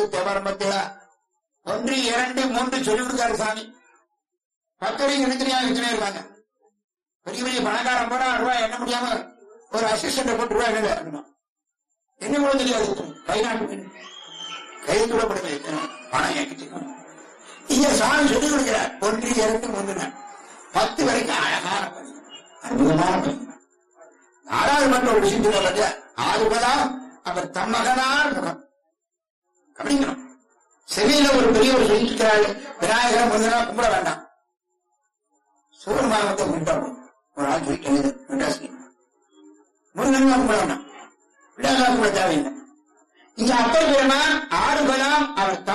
தேவாரம் பத்தியா ஒன்று இரண்டு மூன்று சொல்லி கொடுக்காரு சாமி பக்கரையும் தனித்தனியா வச்சுனே இருக்காங்க பெரிய பெரிய பணக்காரன் போனா ரூபாய் எண்ண முடியாம ஒரு அசிஸ்டன்ட் போட்டு ரூபாய் என்ன இருக்கணும் என்ன கூட தெரியாது கை நாட்டு கை தூடப்படுது பணம் ஏக்கிட்டு இங்க சாமி சொல்லி கொடுக்கிறார் ஒன்று இரண்டு மூன்று பத்து வரைக்கும் அழகான பதிவு அற்புதமான பதிவு ஆறாவது மட்டும் ஒரு விஷயம் சொல்ல ஆறுபதாம் அவர் தம்மகனார் முகம் கவனிக்கணும் செவியில ஒரு பெரியவர் சொல்லியிருக்கிறாரு விநாயகர் முதலா கும்பிட வேண்டாம் சூரியமாகத்தை கும்பிட்டோம் ஒரு ஆள் சொல்லிட்டு மெட்ராஸ்க்கு முருகன் கும்பிட வேண்டாம் விநாயகர் கும்பிட தேவையில்லை இங்க அப்பர் பெருமான் ஆறுபதாம் அவர்